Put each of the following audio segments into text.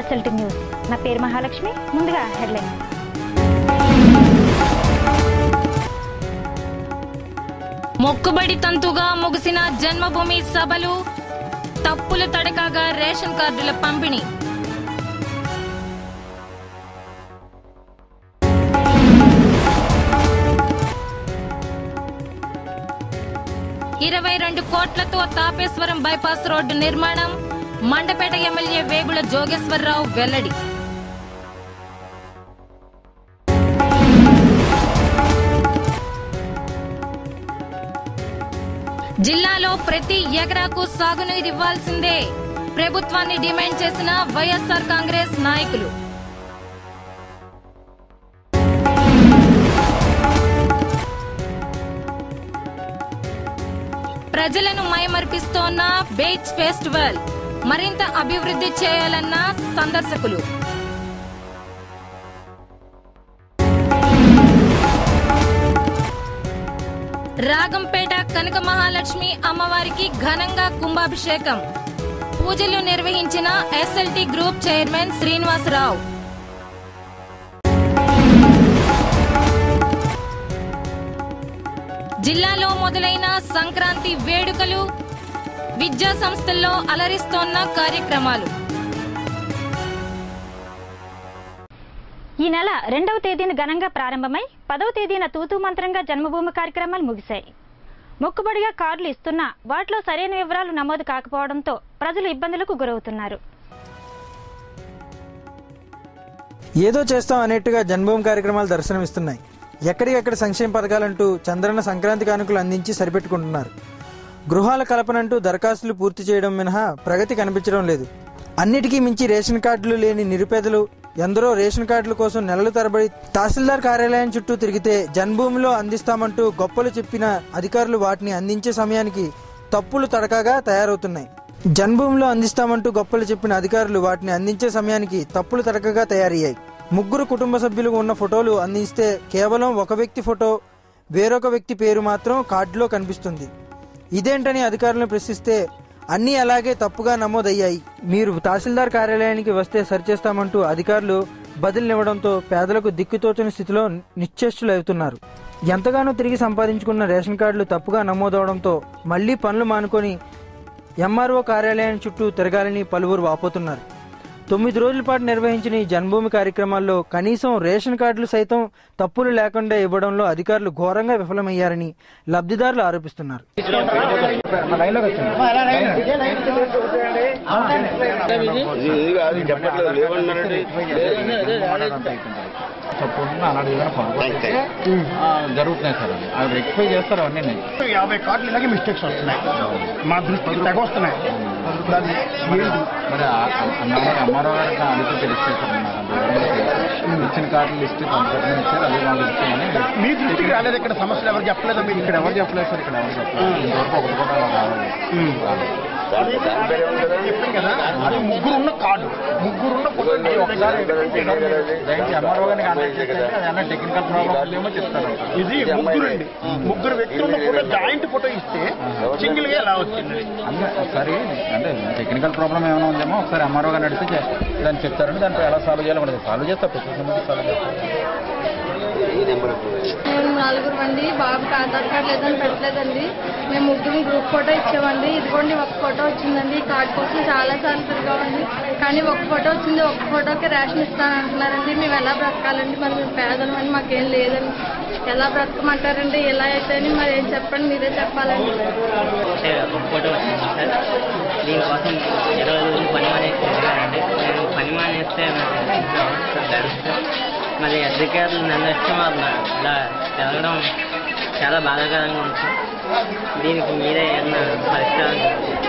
SLT news నా పేరు మహాలక్ష్మి ముందుగా హెడ్లైన్ మొక్కుబడి తంతుగా ముగిసిన జన్మభూమి సభలు తప్పుల తడకగా రేషన్ కార్డుల పంపిణీ ఇరవై రెండు కోట్లతో తాపేశ్వరం బైపాస్ రోడ్డు నిర్మాణం మండపేట ఎమ్మెల్యే వేగుల జోగేశ్వరరావు వెల్లడి జిల్లాలో ప్రతి ఎకరాకు సాగునీరు ఇవ్వాల్సిందే ప్రభుత్వాన్ని డిమాండ్ చేసిన వైఎస్ఆర్ కాంగ్రెస్ నాయకులు ప్రజలను మయమర్పిస్తోన్న బీచ్ ఫెస్టివల్ మరింత అభివృద్ధి చేయాలన్న సందర్శకులు రాగంపేట కనక మహాలక్ష్మి అమ్మవారికి ఘనంగా కుంభాభిషేకం పూజలు నిర్వహించిన ఎస్ఎల్టీ గ్రూప్ చైర్మన్ శ్రీనివాసరావు జిల్లాలో మొదలైన సంక్రాంతి వేడుకలు విద్యా సంస్థల్లో అలరిస్తోన్న కార్యక్రమాలు ఈ నెల రెండవ తేదీన ఘనంగా ప్రారంభమై పదవ తేదీన తూతూ మంత్రంగా జన్మభూమి కార్యక్రమాలు ముగిశాయి మొక్కుబడిగా కార్డులు ఇస్తున్నా వాటిలో సరైన వివరాలు నమోదు కాకపోవడంతో ప్రజలు ఇబ్బందులకు గురవుతున్నారు ఏదో చేస్తాం అనేట్టుగా జన్మభూమి కార్యక్రమాలు దర్శనమిస్తున్నాయి ఎక్కడికెక్కడ సంక్షేమ పథకాలంటూ చంద్రన్న సంక్రాంతి కానుకలు అందించి సరిపెట్టుకుంటున్నారు గృహాల కల్పనంటూ దరఖాస్తులు పూర్తి చేయడం మినహా ప్రగతి కనిపించడం లేదు అన్నిటికీ మించి రేషన్ కార్డులు లేని నిరుపేదలు ఎందరో రేషన్ కార్డుల కోసం నెలల తరబడి తహసీల్దార్ కార్యాలయం చుట్టూ తిరిగితే జన్మభూమిలో అందిస్తామంటూ గొప్పలు చెప్పిన అధికారులు వాటిని అందించే సమయానికి తప్పులు తడకగా తయారవుతున్నాయి జన్మభూమిలో అందిస్తామంటూ గొప్పలు చెప్పిన అధికారులు వాటిని అందించే సమయానికి తప్పులు తడకగా తయారయ్యాయి ముగ్గురు కుటుంబ సభ్యులు ఉన్న ఫోటోలు అందిస్తే కేవలం ఒక వ్యక్తి ఫోటో వేరొక వ్యక్తి పేరు మాత్రం కార్డులో కనిపిస్తుంది ఇదేంటని అధికారులను ప్రశ్నిస్తే అన్నీ అలాగే తప్పుగా నమోదయ్యాయి మీరు తహసీల్దార్ కార్యాలయానికి వస్తే సరిచేస్తామంటూ అధికారులు బదులునివ్వడంతో పేదలకు దిక్కుతోచని స్థితిలో నిశ్చేష్టులవుతున్నారు ఎంతగానో తిరిగి సంపాదించుకున్న రేషన్ కార్డులు తప్పుగా నమోదవడంతో మళ్లీ పనులు మానుకొని ఎంఆర్ఓ కార్యాలయం చుట్టూ తిరగాలని పలువురు వాపోతున్నారు తొమ్మిది రోజుల పాటు నిర్వహించిన ఈ జన్మభూమి కార్యక్రమాల్లో కనీసం రేషన్ కార్డులు సైతం తప్పులు లేకుండా ఇవ్వడంలో అధికారులు ఘోరంగా విఫలమయ్యారని లబ్ధిదారులు ఆరోపిస్తున్నారు ఇది కాదు చెప్పట్లేదు లేవన్నారండి తప్పకుండా అలాంటి ఏదైనా పొరపాటు ఆ, జరుగుతున్నాయి సార్ అది అవి రెక్టిఫై చేస్తారు అవన్నీ యాభై కార్డులు ఇలాగే మిస్టేక్స్ వస్తున్నాయి మా దృష్టికి తెగ వస్తున్నాయి ఇప్పుడు అది ఏంటి మరి ఎంఆర్ఓ గారికి అడిగితే తెలుస్తాయి సార్ నాకు అంత వివరంగా తెలియదు. ఇచ్చిన కార్డు లిస్ట్ కంప్యూటర్ ఇచ్చారు అదే వాళ్ళు ఇచ్చామని మీ దృష్టికి రాలేదు ఇక్కడ సమస్యలు ఎవరు చెప్పలేదా మీరు ఇక్కడ ఎవరు చెప్పలేదు సార్ ఇక్కడ ఎవరు చెప్పలేదు ఇంతవరకు ఒకటి కూడా అలా రావాలి రాలేదు. దాని దాని పేరు ఏముంటుందా? చెప్పాను కదా అది ముగ్గురు ఉన్న కార్డు ముగ్గురు ఉన్న ఫోటో ఒకసారి దయచేసి ఎంఆర్ఓ గారిని కాంటాక్ట్ చేస్తే అది అన్న టెక్నికల్ ప్రాబ్లం ఏమో చెప్తారు ఇది ముగ్గురు అండి ముగ్గురు వ్యక్తులు ఉన్న ఫోటో జాయింట్ ఫోటో ఇస్తే సింగిల్ గా ఎలా వచ్చింది అందుకే ఒకసారి అంటే టెక్నికల్ ప్రాబ్లం ఏమైనా ఉందేమో ఒకసారి ఎంఆర్ఓ గారిని అడిగితే చే- దాన్ని చెప్తారండి దాంట్లో ఎలా సాల్వ్ చేయాలో మనకి సాల్వ్ చేస్తా ప్రతి సమస్య సాల్వ్ చేస్తాం ఈ నెంబర్ మేము నలుగురు అండి బాబుకి ఆధార్ కార్డు లేదని పెట్టలేదండి మేము ముగ్గురు గ్రూప్ ఫోటో ఇచ్చామండి ఇదిగోండి ఒక ఫోటో వచ్చిందండి ఈ కార్డు కోసం చాలా సార్లు తిరిగామండి కానీ ఒక ఫోటో వచ్చింది ఒక ఫోటోకి రేషన్ ఇస్తానంటున్నారండి మేము ఎలా బ్రతకాలండి మరి మేము పేదలమని మాకేం లేదండి ఎలా బ్రతకమంటారండి ఎలా అయితే మరి ఏం చెప్పండి మీరే చెప్పాలండి అంటే ఒక ఫోటో వచ్చింది సార్ దీనికోసం ఇరవై రోజులు పని మానేసి తిరిగానండి నేను పని మానేస్తే నాకు ఎగ్జామ్ గడిస్తే మరి అధికారులు నన్ను ఇష్టం వాళ్ళు ఇలా జరగడం చాలా బాధాకరంగా ఉంది సార్. దీనికి మీరే ఏమన్నా పరిష్కారం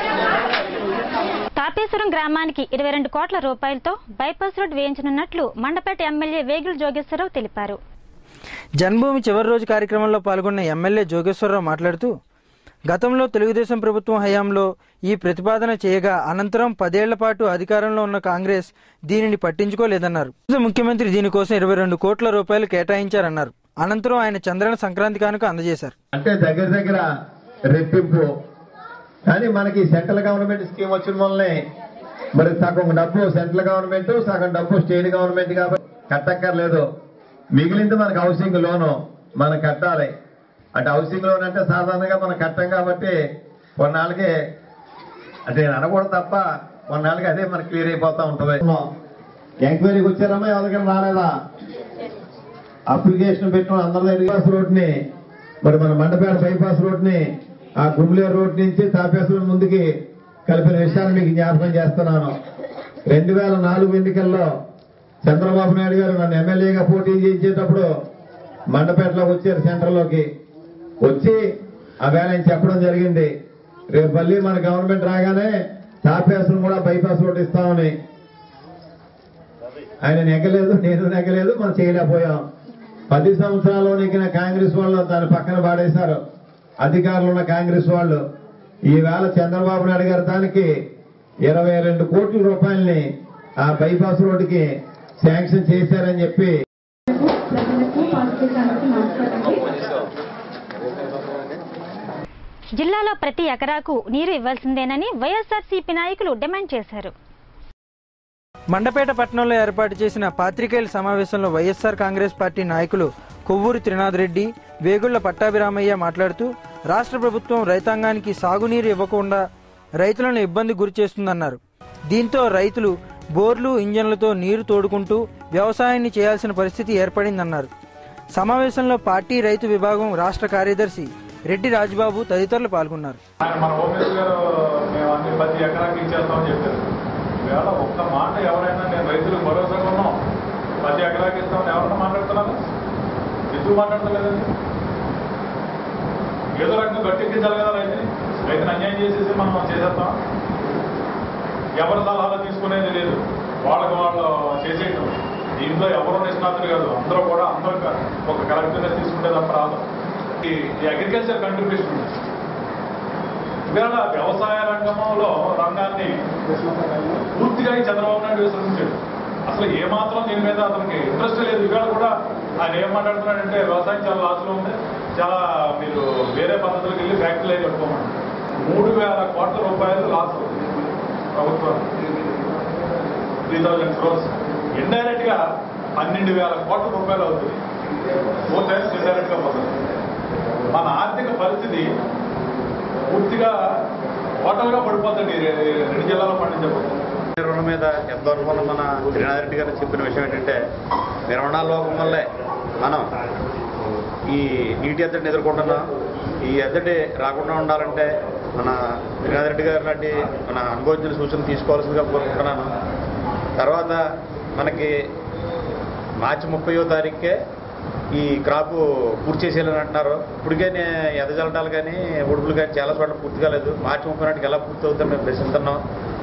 తాపేశ్వరం గ్రామానికి ఇరవై రెండు కోట్ల రూపాయలతో బైపాస్ రోడ్ వేయించనున్నట్లు మండపేట ఎమ్మెల్యే వేగుల జోగేశ్వరరావు తెలిపారు జన్మభూమి చివరి రోజు కార్యక్రమంలో పాల్గొన్న ఎమ్మెల్యే జోగేశ్వరరావు మాట్లాడుతూ గతంలో తెలుగుదేశం ప్రభుత్వం హయాంలో ఈ ప్రతిపాదన చేయగా అనంతరం పదేళ్ల పాటు అధికారంలో ఉన్న కాంగ్రెస్ దీనిని పట్టించుకోలేదన్నారు ముఖ్యమంత్రి దీనికోసం ఇరవై రెండు కోట్ల రూపాయలు కేటాయించారన్నారు అనంతరం ఆయన చంద్రన సంక్రాంతి కానుక అందజేశారు అంటే దగ్గర దగ్గర రెట్టింపు కానీ మనకి సెంట్రల్ గవర్నమెంట్ స్కీమ్ వచ్చిన వల్లనే మరి సగం డబ్బు సెంట్రల్ గవర్నమెంట్ సగం డబ్బు స్టేట్ గవర్నమెంట్ కాబట్టి కట్టక్కర్లేదు మిగిలింది మనకు హౌసింగ్ లోను మనం కట్టాలి అంటే హౌసింగ్ లోన్ అంటే సాధారణంగా మనం కట్టం కాబట్టి కొన్నాళ్ళకి అంటే నేను అనకూడదు తప్ప కొన్నాళ్ళకి అదే మనకి క్లియర్ అయిపోతా ఉంటుంది ఎంక్వైరీకి వచ్చారమ్మా ఎవరికైనా రాలేదా అప్లికేషన్ పెట్టిన అందరి దగ్గర రోడ్ ని మరి మన మండపేట బైపాస్ రోడ్ ని ఆ గుమ్లేరు రోడ్ నుంచి తాపేశ్వరం ముందుకి కలిపిన విషయాన్ని మీకు జ్ఞాపకం చేస్తున్నాను రెండు వేల నాలుగు ఎన్నికల్లో చంద్రబాబు నాయుడు గారు నన్ను ఎమ్మెల్యేగా పోటీ చేసేటప్పుడు మండపేటలోకి వచ్చారు సెంటర్లోకి వచ్చి ఆ వేళ ఆయన చెప్పడం జరిగింది రేపు మళ్ళీ మన గవర్నమెంట్ రాగానే తాపేశ్వరం కూడా బైపాస్ రోడ్ ఇస్తామని ఆయన నెగ్గలేదు నేను నెగ్గలేదు మనం చేయలేకపోయాం పది సంవత్సరాల్లో నెగ్గిన కాంగ్రెస్ వాళ్ళు దాని పక్కన పాడేశారు అధికారులు ఉన్న కాంగ్రెస్ వాళ్ళు ఈవేళ చంద్రబాబు నాయుడు గారు దానికి ఇరవై రెండు కోట్ల రూపాయల్ని ఆ బైపాస్ రోడ్డుకి శాంక్షన్ చేశారని చెప్పి జిల్లాలో ప్రతి ఎకరాకు నీరు ఇవ్వాల్సిందేనని వైఎస్ఆర్సీపీ నాయకులు డిమాండ్ చేశారు మండపేట పట్టణంలో ఏర్పాటు చేసిన పాత్రికేయుల సమావేశంలో వైఎస్ఆర్ కాంగ్రెస్ పార్టీ నాయకులు కొవ్వూరి త్రినాథ్ రెడ్డి వేగుళ్ల పట్టాభిరామయ్య మాట్లాడుతూ రాష్ట్ర ప్రభుత్వం రైతాంగానికి సాగునీరు ఇవ్వకుండా రైతులను ఇబ్బంది గురి చేస్తుందన్నారు దీంతో రైతులు బోర్లు ఇంజన్లతో నీరు తోడుకుంటూ వ్యవసాయాన్ని చేయాల్సిన పరిస్థితి ఏర్పడిందన్నారు సమావేశంలో పార్టీ రైతు విభాగం రాష్ట్ర కార్యదర్శి రెడ్డి రాజబాబు తదితరులు పాల్గొన్నారు ఆయన మన ఓమేష్ గారు మేము అన్ని ప్రతి ఎకరాకి ఇచ్చేస్తామని చెప్పారు ఇవాళ ఒక్క మాట ఎవరైనా నేను రైతులకు భరోసా ఉన్నాం ప్రతి ఎకరాకి ఇస్తామని ఎవరైనా మాట్లాడుతున్నారు ఎందుకు మాట్లాడతలేదండి ఏదో రకంగా గట్టెక్కించాలి కదా రైతుని రైతుని అన్యాయం చేసేసి మనం చేసేస్తాం ఎవరి సలహాలు తీసుకునేది లేదు వాళ్ళకి వాళ్ళు చేసేయటం దీంట్లో ఎవరు నిష్ణాతులు కాదు అందరూ కూడా అందరూ ఒక కలెక్టర్గా తీసుకుంటే తప్ప రాదు ఈ అగ్రికల్చర్ కంట్రిబ్యూషన్ ఉంది ఇవాళ వ్యవసాయ రంగంలో రంగాన్ని పూర్తిగా ఈ చంద్రబాబు నాయుడు విశ్రమించాడు అసలు ఏమాత్రం దీని మీద అతనికి ఇంట్రెస్ట్ లేదు ఇవాళ కూడా ఆయన ఏం మాట్లాడుతున్నాడంటే వ్యవసాయం చాలా లాస్లో ఉంది చాలా మీరు వేరే పద్ధతులకు వెళ్ళి ఫ్యాక్టరీలు చెప్పుకోమండి మూడు వేల కోట్ల రూపాయలు లాస్ అవుతుంది ప్రభుత్వం త్రీ థౌజండ్ క్రోర్స్ ఇండైరెక్ట్ గా పన్నెండు వేల కోట్ల రూపాయలు అవుతుంది ఫోర్ టైమ్స్ ఇండైరెక్ట్ గా పోతుంది మన ఆర్థిక పరిస్థితి పూర్తిగా టోటల్గా పడిపోతుంది ఈ రె- ఈ రెండు జిల్లాలో పండించబోతుంది నిర్వహణ మీద ఎంతవరకు ఉన్న మన శ్రీనాథ్ రెడ్డి గారు చెప్పిన విషయం ఏంటంటే నిర్వహణ లోపం వల్లే మనం ఈ నీటి ఎద్దడిని ఎదుర్కొంటున్నాం ఈ ఎద్దడి రాకుండా ఉండాలంటే మన శ్రీనాథ్ రెడ్డి గారు లాంటి మన అనుభవజ్ఞుల సూచనలు తీసుకోవాల్సిందిగా కోరుకుంటున్నాను తర్వాత మనకి మార్చి ముప్పయో తారీఖుకే ఈ క్రాప్ పూర్తి చేసేయాలని అంటున్నారు ఇప్పటికే ఎదజల్లటాలు కానీ ఉడుపులు కానీ చాలా చోట్ల పూర్తి కాలేదు మార్చి ముప్పై నాటికి ఎలా పూర్తి అవుతుందని మేము ప్రశ్నిస్తున్నాం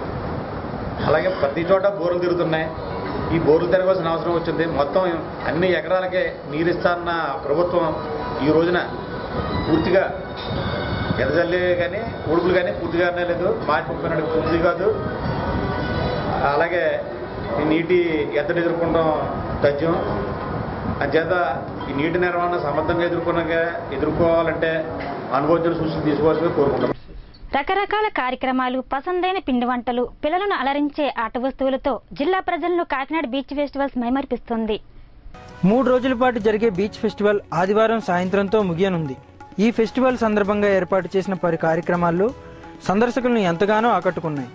అలాగే ప్రతి చోట బోర్లు తిరుగుతున్నాయి ఈ బోర్లు తిరగాల్సిన అవసరం వచ్చింది మొత్తం అన్ని ఎకరాలకే నీరు ఇస్తాన్న ప్రభుత్వం ఈ రోజున పూర్తిగా ఎదజల్లి కానీ ఉడుపులు కానీ పూర్తిగానే లేదు మార్చి ముప్పై నాటికి పూర్తి కాదు అలాగే ఈ నీటి ఎద్దడి ఎదుర్కొనడం తథ్యం అంచేత ఈ నీటి నిర్వహణ సమర్థంగా ఎదుర్కొనగా ఎదుర్కోవాలంటే అనుభవజ్ఞుల సూచనలు తీసుకోవాల్సిందిగా కోరుకుంటున్నాం రకరకాల కార్యక్రమాలు పసందైన పిండి వంటలు పిల్లలను అలరించే ఆట వస్తువులతో జిల్లా ప్రజలను కాకినాడ బీచ్ ఫెస్టివల్స్ మైమర్పిస్తుంది మూడు రోజుల పాటు జరిగే బీచ్ ఫెస్టివల్ ఆదివారం సాయంత్రంతో ముగియనుంది ఈ ఫెస్టివల్ సందర్భంగా ఏర్పాటు చేసిన పలు కార్యక్రమాల్లో సందర్శకులను ఎంతగానో ఆకట్టుకున్నాయి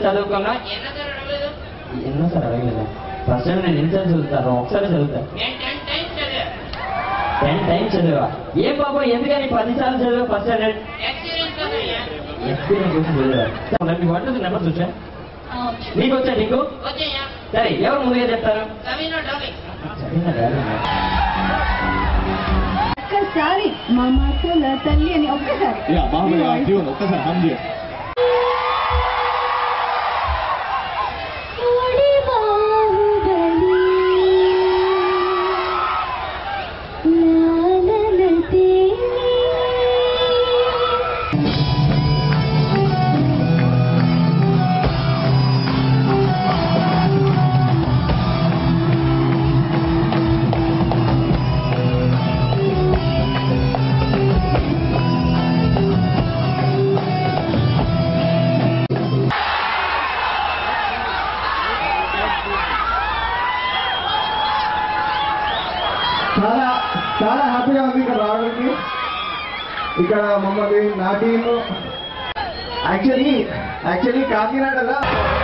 చదువుకున్నా ఎన్నోసారి అడగలేదా ఫస్ట్ టైం నేను ఎన్నిసార్లు చదువుతాను ఒకసారి చదువుతాను టెన్ టైమ్స్ చదివా ఏ పాపం ఎందుకని పదిసార్లు చదివా ఫస్ట్ స్టాండర్డ్ ఎక్స్పీరియన్స్ వచ్చి చదివా మీ వంట నెంబర్ చూసా నీకు వచ్చా నీకు సరే ఎవరు ముందుగా చెప్తారు చదివిన డాడీ ఒక్కసారి మా మాతల తల్లి అని ఒక్కసారి ఒక్కసారి హమ్ చేయ ఓడి బాహుబలి లాలనతే చాలా చాలా హ్యాపీగా ఉంది ఇక్కడ రావడానికి ఇక్కడ మమ్మల్ని నా టీము యాక్చువల్లీ యాక్చువల్లీ కాకినాడలో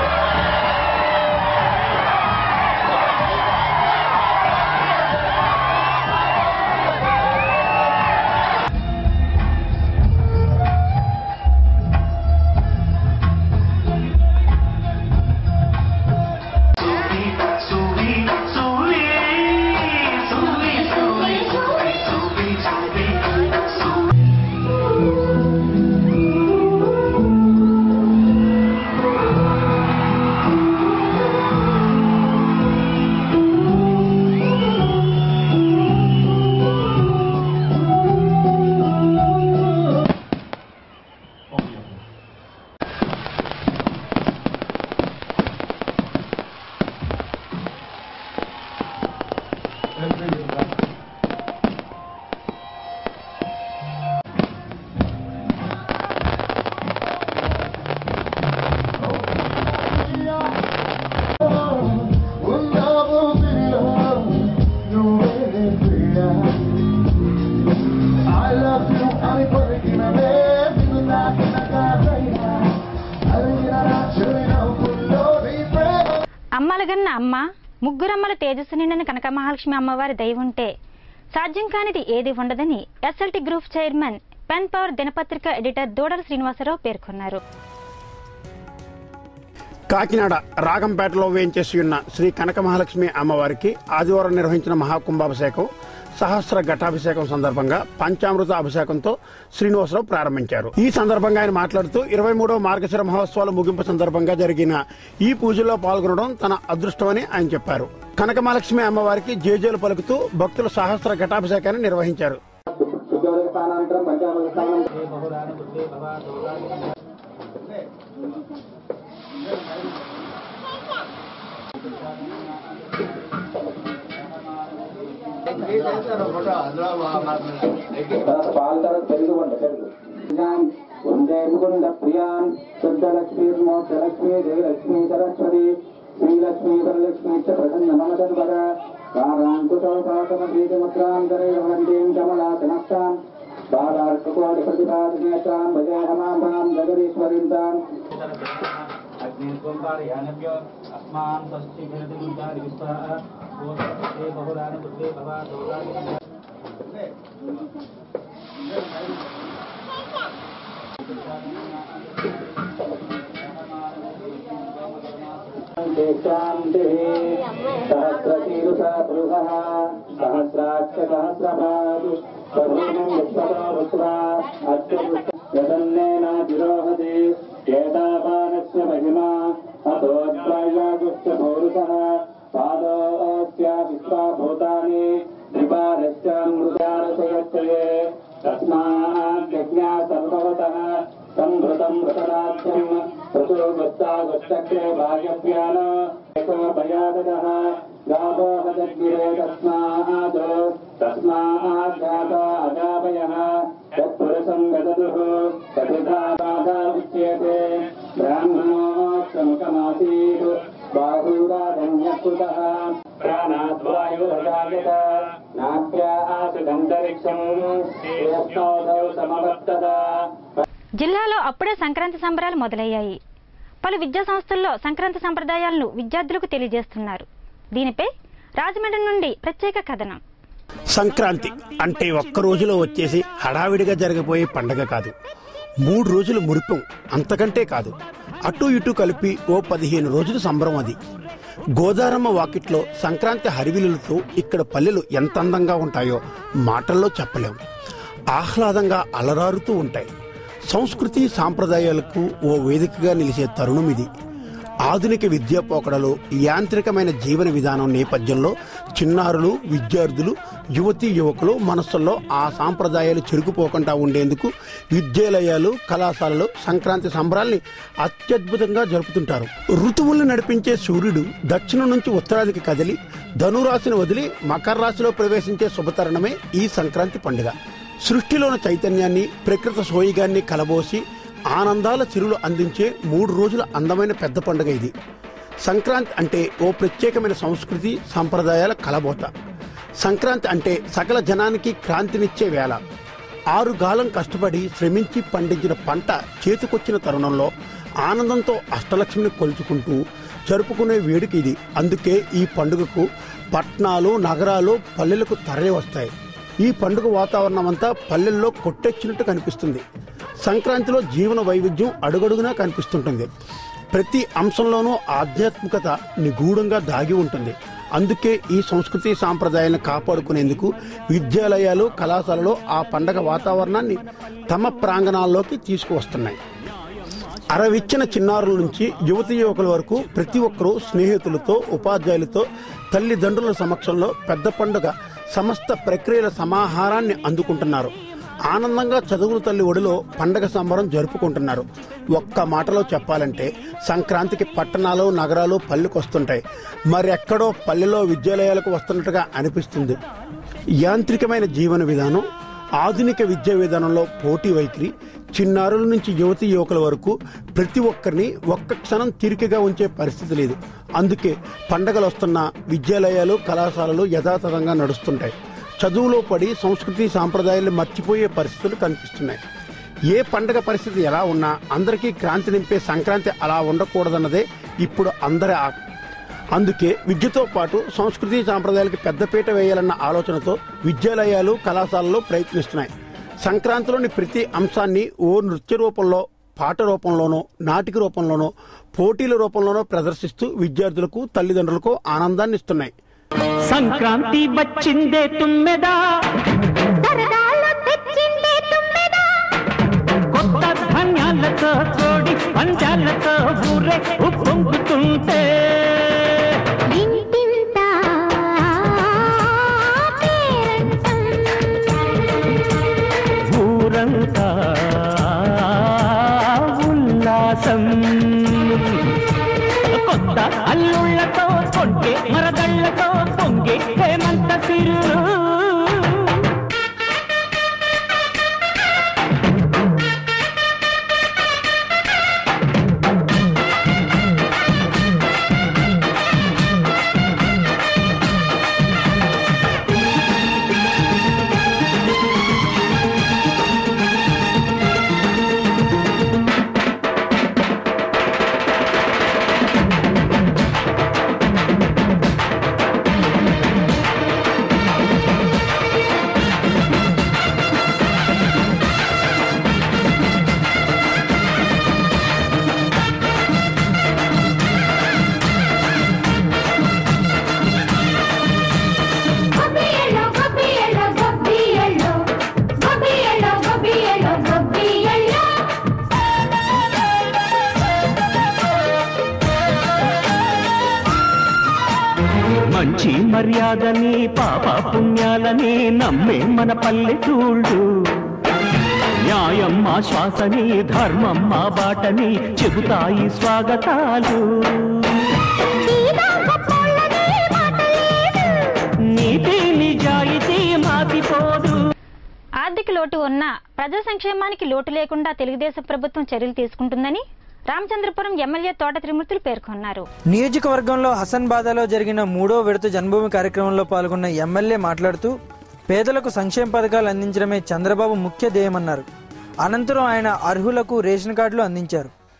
అమ్మలగన్న అమ్మ ముగ్గురమ్మల తేజస్సు నిండిన కనక మహాలక్ష్మి అమ్మవారి దయ ఉంటే సాధ్యం కానిది ఏది ఉండదని SLT group chairman pen power దినపత్రిక ఎడిటర్ దూడల శ్రీనివాసరావు పేర్కొన్నారు కాకినాడ రాగంపేటలో వేయించేసి ఉన్న శ్రీ కనక మహాలక్ష్మి అమ్మవారికి ఆదివారం నిర్వహించిన మహాకుంభాభిషేకం సహస్ర ఘటాభిషేకం సందర్భంగా పంచామృత అభిషేకంతో శ్రీనివాసరావు ప్రారంభించారు ఈ సందర్భంగా ఆయన మాట్లాడుతూ ఇరవై మూడవ మార్గశిర మహోత్సవాల ముగింపు సందర్భంగా జరిగిన ఈ పూజలో పాల్గొనడం తన అదృష్టమని ఆయన చెప్పారు కనక మహాలక్ష్మి అమ్మవారికి జేజేలు పలుకుతూ భక్తులు సహస్ర ఘటాభిషేకాన్ని నిర్వహించారు ముకుంద ప్రియాన్ శుద్ధలక్ష్మీ మోక్షలక్ష్మీ జయలక్ష్మీ సరస్వతి శ్రీలక్ష్మీ వరలక్ష్మీ చ ప్రసన్న మమ సర్వద కారాంకుశోపాసమీతిముద్రాంతరే భవంతీం కమలాసనస్తాం బాలార్కకోటి ప్రతిపాదనేతాం భజేహమాం జగదీశ్వరీం తాం अस्मान् षष्ठीभिर्दिविस्वाह गोष्ठे बहुरानि बुद्धे भवा दोलानि सहस्रशीरुषा पुरुषः सहस्राक्ष सहस्रपादु सर्वं विश्वतो विश्वा यदन्नेनातिरोहति केदापानस्य महिमा अतोऽद्वैयागुश्च पौरुषः पादोऽस्य विश्वा भूतानि त्रिपादश्च मृगारसयच्छये तस्माद्यज्ञा सर्ववतः सम्भृतम् मृतराज्यम् ऋतुगुस्तागुश्चक्रे भाग्यव्यान भयादः गावो हजग्गिरे तस्मात् तस्मात् अजापयः तत्पुरुषम् गदतुः कथिता बाधा उच्यते ब्राह्मणोक्षमुखमासीत् बाहुराधन्यकृतः प्राणाद्वायुर्जायत नाभ्या आसिदन्तरिक्षम् समवर्तत జిల్లాలో అప్పుడే సంక్రాంతి సంబరాలు మొదలయ్యాయి పలు విద్యా సంస్థల్లో సంక్రాంతి సంప్రదాయాలను విద్యార్థులకు తెలియజేస్తున్నారు దీనిపై రాజమండ్రి నుండి ప్రత్యేక కథనం సంక్రాంతి అంటే ఒక్క రోజులో వచ్చేసి హడావిడిగా జరగబోయే పండగ కాదు మూడు రోజులు మురిపం అంతకంటే కాదు అటు ఇటు కలిపి ఓ పదిహేను రోజులు సంబరం అది గోదారమ్మ వాకిట్లో సంక్రాంతి హరివిలులతో ఇక్కడ పల్లెలు ఎంత అందంగా ఉంటాయో మాటల్లో చెప్పలేం ఆహ్లాదంగా అలరారుతూ ఉంటాయి సంస్కృతి సాంప్రదాయాలకు ఓ వేదికగా నిలిచే తరుణం ఇది ఆధునిక విద్యా పోకడలు యాంత్రికమైన జీవన విధానం నేపథ్యంలో చిన్నారులు విద్యార్థులు యువతీ యువకులు మనస్సుల్లో ఆ సాంప్రదాయాలు చెరుకుపోకుండా ఉండేందుకు విద్యాలయాలు కళాశాలలు సంక్రాంతి సంబరాల్ని అత్యద్భుతంగా జరుపుతుంటారు ఋతువుల్ని నడిపించే సూర్యుడు దక్షిణం నుంచి ఉత్తరాదికి కదిలి ధనురాశిని వదిలి మకర రాశిలో ప్రవేశించే శుభతరుణమే ఈ సంక్రాంతి పండుగ సృష్టిలోని చైతన్యాన్ని ప్రకృతి సోయిగాన్ని కలబోసి ఆనందాల చిరులు అందించే మూడు రోజుల అందమైన పెద్ద పండుగ ఇది సంక్రాంతి అంటే ఓ ప్రత్యేకమైన సంస్కృతి సంప్రదాయాల కలబోత సంక్రాంతి అంటే సకల జనానికి క్రాంతినిచ్చే వేళ ఆరు గాలం కష్టపడి శ్రమించి పండించిన పంట చేతికొచ్చిన తరుణంలో ఆనందంతో అష్టలక్ష్మిని కొలుచుకుంటూ జరుపుకునే వేడుక ఇది అందుకే ఈ పండుగకు పట్నాలు నగరాలు పల్లెలకు తరలి వస్తాయి ఈ పండుగ వాతావరణం అంతా పల్లెల్లో కొట్టెచ్చినట్టు కనిపిస్తుంది సంక్రాంతిలో జీవన వైవిధ్యం అడుగడుగునా కనిపిస్తుంటుంది ప్రతి అంశంలోనూ ఆధ్యాత్మికత నిగూఢంగా దాగి ఉంటుంది అందుకే ఈ సంస్కృతి సాంప్రదాయాలను కాపాడుకునేందుకు విద్యాలయాలు కళాశాలలో ఆ పండగ వాతావరణాన్ని తమ ప్రాంగణాల్లోకి తీసుకువస్తున్నాయి అరవిచ్చిన చిన్నారుల నుంచి యువతి యువకుల వరకు ప్రతి ఒక్కరూ స్నేహితులతో ఉపాధ్యాయులతో తల్లిదండ్రుల సమక్షంలో పెద్ద పండుగ సమస్త ప్రక్రియల సమాహారాన్ని అందుకుంటున్నారు ఆనందంగా చదువుల తల్లి ఒడిలో పండగ సంబరం జరుపుకుంటున్నారు ఒక్క మాటలో చెప్పాలంటే సంక్రాంతికి పట్టణాలు నగరాలు పల్లెకొస్తుంటాయి మరెక్కడో పల్లెలో విద్యాలయాలకు వస్తున్నట్టుగా అనిపిస్తుంది యాంత్రికమైన జీవన విధానం ఆధునిక విద్యా విధానంలో పోటీ వైఖరి చిన్నారుల నుంచి యువతి యువకుల వరకు ప్రతి ఒక్కరిని ఒక్క క్షణం తీరికగా ఉంచే పరిస్థితి లేదు అందుకే పండగలు వస్తున్న విద్యాలయాలు కళాశాలలు యథాతథంగా నడుస్తుంటాయి చదువులో పడి సంస్కృతి సాంప్రదాయాలు మర్చిపోయే పరిస్థితులు కనిపిస్తున్నాయి ఏ పండగ పరిస్థితి ఎలా ఉన్నా అందరికీ క్రాంతి నింపే సంక్రాంతి అలా ఉండకూడదన్నదే ఇప్పుడు అందరి ఆ- అందుకే విద్యతో పాటు సంస్కృతి సాంప్రదాయాలకి పెద్దపీట వేయాలన్న ఆలోచనతో విద్యాలయాలు కళాశాలలు ప్రయత్నిస్తున్నాయి సంక్రాంతిలోని ప్రతి అంశాన్ని ఓ నృత్య రూపంలో పాట రూపంలోనో నాటిక రూపంలోనో పోటీల రూపంలోనో ప్రదర్శిస్తూ విద్యార్థులకు తల్లిదండ్రులకు ఆనందాన్ని ఇస్తున్నాయి సంక్రాంతి వచ్చిందే తుమ్మెదా కొత్త ధాన్యాలతో కోడి పంచాలతో ఊరే ఉప్పొంగుతుంటే ఊరంతా ఉల్లాసం కొత్త అల్లుళ్ళతో కొంటే మరదళ్ళతో పొంగే హేమంత సిరు మంచి మర్యాదని పాప పుణ్యాలని నమ్మే మన పల్లెటూళ్ళు న్యాయం మా శ్వాసని ధర్మం మా బాటని చెబుతాయి స్వాగతాలు నీతి నిజాయితీ మాసిపోదు ఆర్థిక లోటు ఉన్నా ప్రజా సంక్షేమానికి లోటు లేకుండా తెలుగుదేశం ప్రభుత్వం చర్యలు తీసుకుంటుందని రామచంద్రపురం ఎమ్మెల్యే తోట త్రిమూర్తులు పేర్కొన్నారు నియోజకవర్గంలో హసన్బాదాలో జరిగిన మూడో విడత జన్మభూమి కార్యక్రమంలో పాల్గొన్న ఎమ్మెల్యే మాట్లాడుతూ పేదలకు సంక్షేమ పథకాలు అందించడమే చంద్రబాబు ముఖ్య ధ్యేయమన్నారు అనంతరం ఆయన అర్హులకు రేషన్ కార్డులు అందించారు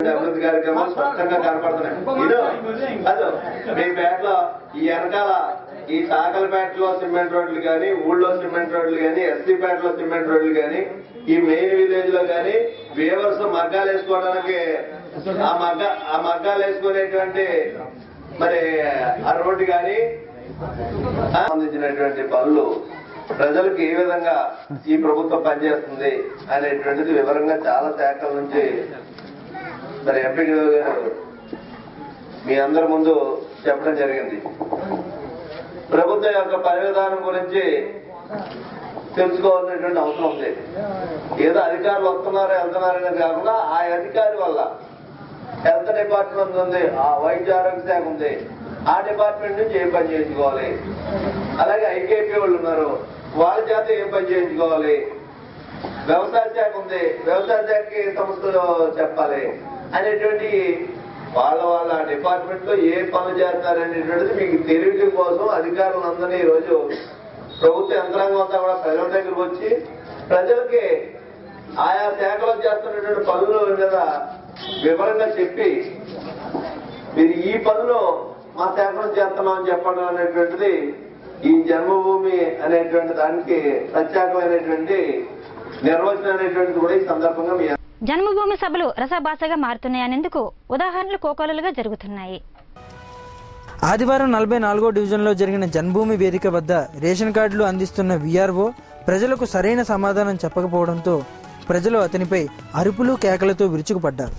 అభివృద్ధి కార్యక్రమాలు స్పష్టంగా కనపడుతున్నాయి ఇదో అదో మీ పేటలో ఈ వెనకాల ఈ చాకలపేటలో సిమెంట్ రోడ్లు కానీ ఊళ్ళో సిమెంట్ రోడ్లు కానీ ఎస్సీ పేటలో సిమెంట్ రోడ్లు కానీ ఈ మెయిన్ విలేజ్ లో కానీ వేవర్స్ మగ్గాలు వేసుకోవడానికి ఆ మగ్గ ఆ మగ్గాలు వేసుకునేటువంటి మరి ఆ రోడ్డు కానీ సంబంధించినటువంటి పనులు ప్రజలకు ఏ విధంగా ఈ ప్రభుత్వం పనిచేస్తుంది అనేటువంటిది వివరంగా చాలా శాఖల నుంచి మరి ఎంపీడీఓ గారు మీ అందరి ముందు చెప్పడం జరిగింది ప్రభుత్వం యొక్క పని విధానం గురించి తెలుసుకోవాల్సినటువంటి అవసరం ఉంది ఏదో అధికారులు వస్తున్నారు వెళ్తున్నారు అనేది కాకుండా ఆ అధికారి వల్ల హెల్త్ డిపార్ట్మెంట్ ఉంది ఆ వైద్య ఆరోగ్య శాఖ ఉంది ఆ డిపార్ట్మెంట్ నుంచి ఏం పని చేయించుకోవాలి అలాగే ఐకేపీ వాళ్ళు ఉన్నారు వాళ్ళ చేత ఏం పని చేయించుకోవాలి వ్యవసాయ శాఖ ఉంది వ్యవసాయ శాఖకి ఏ సంస్థలు చెప్పాలి అనేటువంటి వాళ్ళ వాళ్ళ డిపార్ట్మెంట్ లో ఏ పనులు చేస్తారనేటువంటిది మీకు తెలియటం కోసం అధికారులందరినీ ఈ రోజు ప్రభుత్వ యంత్రాంగం అంతా కూడా ప్రజల దగ్గరకు వచ్చి ప్రజలకి ఆయా శాఖలో చేస్తున్నటువంటి పనుల మీద వివరంగా చెప్పి మీరు ఈ పనులు మా శాఖలో చేస్తున్నాం అని చెప్పడం అనేటువంటిది ఈ జన్మభూమి అనేటువంటి దానికి ప్రత్యేకమైనటువంటి నిర్వచనం అనేటువంటిది కూడా ఈ సందర్భంగా మీ జన్మభూమి సభలు రసభాసగా మారుతున్నాయనేందుకు ఉదాహరణలు కోకోలుగా జరుగుతున్నాయి ఆదివారం నలభై నాలుగో డివిజన్లో జరిగిన జన్మభూమి వేదిక వద్ద రేషన్ కార్డులు అందిస్తున్న వీఆర్ఓ ప్రజలకు సరైన సమాధానం చెప్పకపోవడంతో ప్రజలు అతనిపై అరుపులు కేకలతో విరుచుకుపడ్డారు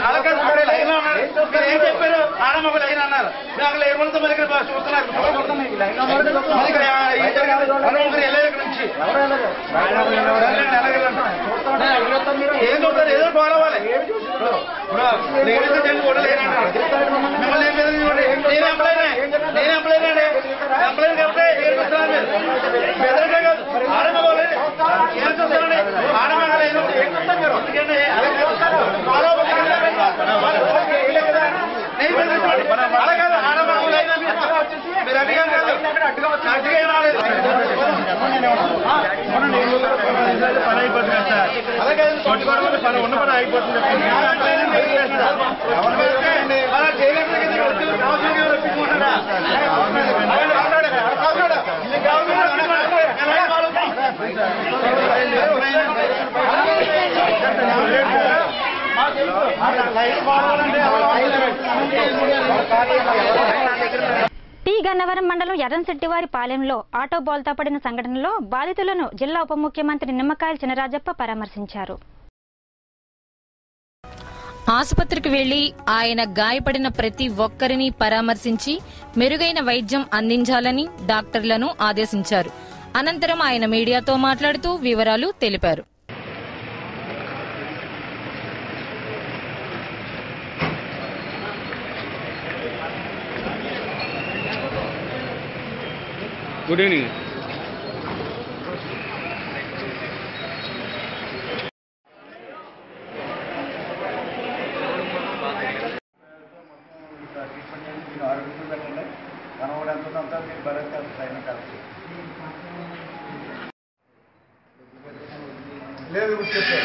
ఏం చెప్పారు ఆడమొగలు అయినా అన్నారు నాకు ఏమంతా మరి ఇక్కడ చూస్తున్నారు మరి ఇక్కడ ఈ జరగాలి. ఆడమొగలు వెళ్ళారు ఇక్కడ నుంచి ఏం చూస్తారు ఏదో పోరావాలి ఇప్పుడు లేడీస్ టెన్ కూడా లేనన్నారు మిమ్మల్ని ఏం మీద చూడండి నేను ఎంప్లాయనే నేను ఎంప్లాయనే ఎంప్లాయన్ కాబట్టి ఏం చూస్తున్నారు మీరు బెదరటే కాదు ఆడమొగలు ఏం చూస్తారండి ఆడమొగలు ఏం చూస్తారు? ఏం చూస్తారు మీరు ఎందుకంటే ఫాలో నేను బెదిరించండి. అలా కాదు ఆడమొగలు అయినా మీరు మీరు అడ్డుగా కాదు అడ్డుగా ఏం రాలేదు పని అయిపోతుంది కదా సార్ అలాగే కొట్టుకోవడం వల్ల పని ఉన్న పని అయిపోతుంది అలా చేయగలిగితే అవసరం ఎవరు ఒప్పుకుంటారా పి గన్నవరం మండలం ఎర్రంశెట్టివారి పాలెంలో ఆటో బోల్తా పడిన సంఘటనలో బాధితులను జిల్లా ఉప ముఖ్యమంత్రి నిమ్మకాయల చినరాజప్ప పరామర్శించారు ఆసుపత్రికి వెళ్లి ఆయన గాయపడిన ప్రతి ఒక్కరిని పరామర్శించి మెరుగైన వైద్యం అందించాలని డాక్టర్లను ఆదేశించారు అనంతరం ఆయన మీడియాతో మాట్లాడుతూ వివరాలు తెలిపారు గుడ్ ఈవినింగ్ లేదు చెప్పారు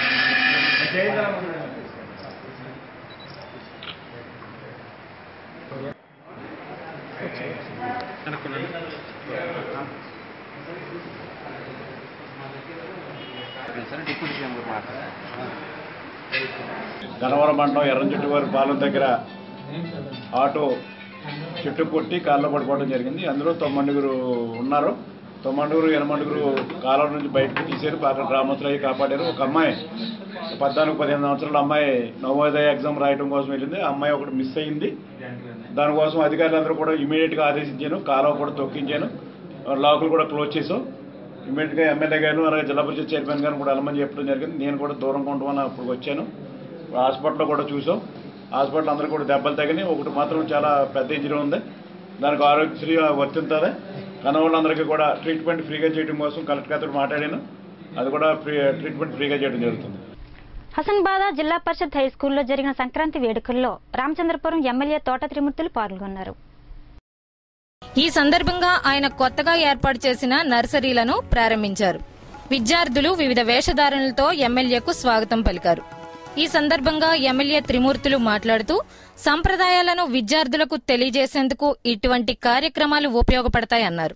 గనవరం మండలం ఎర్రంచెట్టు వారి పాలెం దగ్గర ఆటో చెట్టు కొట్టి కాళ్ళలో పడిపోవడం జరిగింది అందులో తొమ్మిదిగురు ఉన్నారు తొమ్మిదిగురు ఎనమండుగురు కాలం నుంచి బయటకు తీశారు బాగా గ్రామస్తులు అయ్యి కాపాడారు ఒక అమ్మాయి పద్నాలుగు పదిహేను సంవత్సరాల అమ్మాయి నవోదయ ఎగ్జామ్ రాయడం కోసం వెళ్ళింది ఆ అమ్మాయి ఒకటి మిస్ అయింది దానికోసం అధికారులందరూ కూడా ఇమీడియట్గా ఆదేశించాను కాలువ కూడా తొక్కించాను లాకులు కూడా క్లోజ్ చేసాం ఇమీడియట్గా ఎమ్మెల్యే గారు అలాగే జిల్లా పరిషత్ చైర్మన్ గారిని కూడా వెళ్ళమని చెప్పడం జరిగింది నేను కూడా దూరంగా ఉండమని అప్పుడు వచ్చాను హాస్పిటల్లో కూడా చూసాం హాస్పిటల్ అందరూ కూడా దెబ్బలు తగినాయి ఒకటి మాత్రం చాలా పెద్ద ఇంజరీ ఉంది దానికి ఆరోగ్యశ్రీ వర్తింతుంది కనవాళ్ళందరికీ కూడా ట్రీట్మెంట్ ఫ్రీగా చేయడం కోసం కలెక్టర్ గారితో మాట్లాడాను అది కూడా ఫ్రీ ట్రీట్మెంట్ ఫ్రీగా చేయడం జరుగుతుంది హసన్బాద జిల్లా పరిషత్ హై స్కూల్లో జరిగిన సంక్రాంతి వేడుకల్లో రామచంద్రపురం ఎమ్మెల్యే తోట త్రిమూర్తులు పాల్గొన్నారు ఈ సందర్భంగా ఆయన కొత్తగా ఏర్పాటు చేసిన నర్సరీలను ప్రారంభించారు విద్యార్థులు వివిధ వేషధారణలతో ఎమ్మెల్యేకు స్వాగతం పలికారు ఈ సందర్భంగా ఎమ్మెల్యే త్రిమూర్తులు మాట్లాడుతూ సంప్రదాయాలను విద్యార్థులకు తెలియజేసేందుకు ఇటువంటి కార్యక్రమాలు ఉపయోగపడతాయన్నారు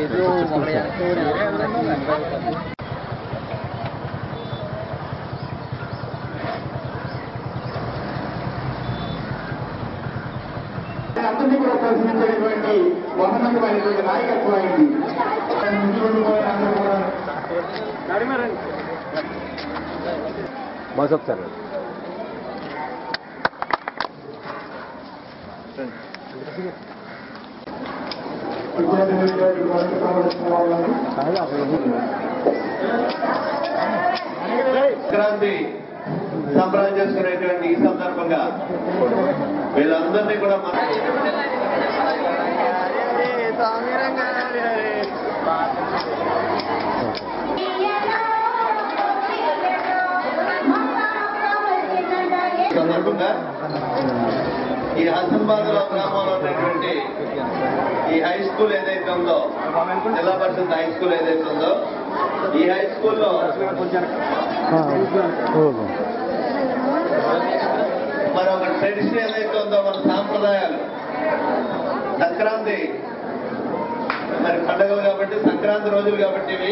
అందరినీ కూడా ప్రశ్నించేటువంటి మహోన్నతమైనటువంటి నాయకత్వం అయింది మసప్ సార్ సంక్రాంతి సంబరాలు చేసుకునేటువంటి ఈ సందర్భంగా వీళ్ళందరినీ కూడా మన సందర్భంగా ఈ హసన్బాద్లో గ్రామంలో ఉన్నటువంటి ఈ హై స్కూల్ ఏదైతే ఉందో జిల్లా పరిషత్ హై స్కూల్ ఏదైతే ఉందో ఈ హై స్కూల్లో మరి ఒక ట్రెడిషన్ ఏదైతే ఉందో మన సాంప్రదాయాలు సంక్రాంతి మరి పండుగలు కాబట్టి సంక్రాంతి రోజులు కాబట్టి ఇవి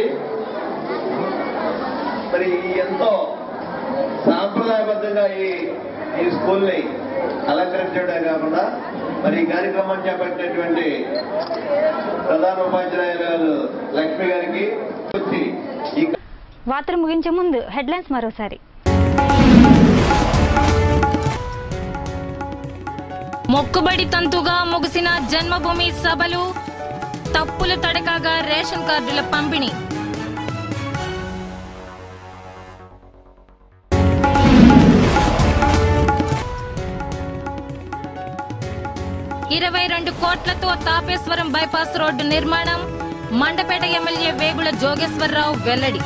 మరి ఈ ఎంతో సాంప్రదాయబద్ధంగా ఈ ఈ స్కూల్ని అలంకరించడమే కాకుండా మరి ఈ కార్యక్రమం చేపట్టినటువంటి ప్రధాన ఉపాధ్యాయురాలు లక్ష్మి గారికి వచ్చి ఈ వార్తలు ముగించే ముందు హెడ్లైన్స్ మరోసారి మొక్కుబడి తంతుగా ముగిసిన జన్మభూమి సభలు తప్పుల తడకగా రేషన్ కార్డుల పంపిణీ ఇరవై రెండు కోట్లతో తాపేశ్వరం బైపాస్ రోడ్డు నిర్మాణం మండపేట ఎమ్మెల్యే వేగుల జోగేశ్వరరావు వెల్లడి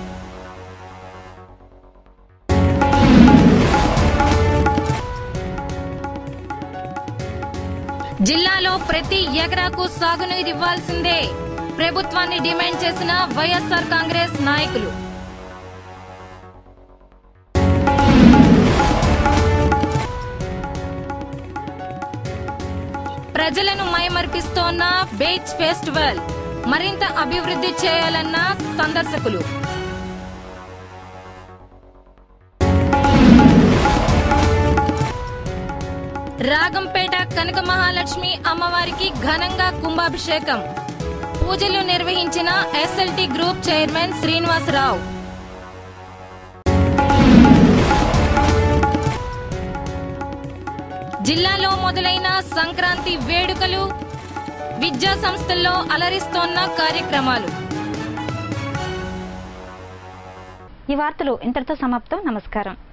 జిల్లాలో ప్రతి ఎకరాకు సాగునీరు ఇవ్వాల్సిందే ప్రభుత్వాన్ని డిమాండ్ చేసిన వైఎస్ఆర్ కాంగ్రెస్ నాయకులు ప్రజలను మైమర్పిస్తోన్న బీచ్ ఫెస్టివల్ మరింత అభివృద్ధి చేయాలన్న సందర్శకులు రాగంపేట కనక మహాలక్ష్మి అమ్మవారికి ఘనంగా కుంభాభిషేకం పూజలు నిర్వహించిన ఎస్ఎల్టీ గ్రూప్ చైర్మన్ శ్రీనివాసరావు జిల్లాలో మొదలైన సంక్రాంతి వేడుకలు విద్యా సంస్థల్లో అలరిస్తోన్న కార్యక్రమాలు ఈ వార్తలు ఇంతటితో సమాప్తం నమస్కారం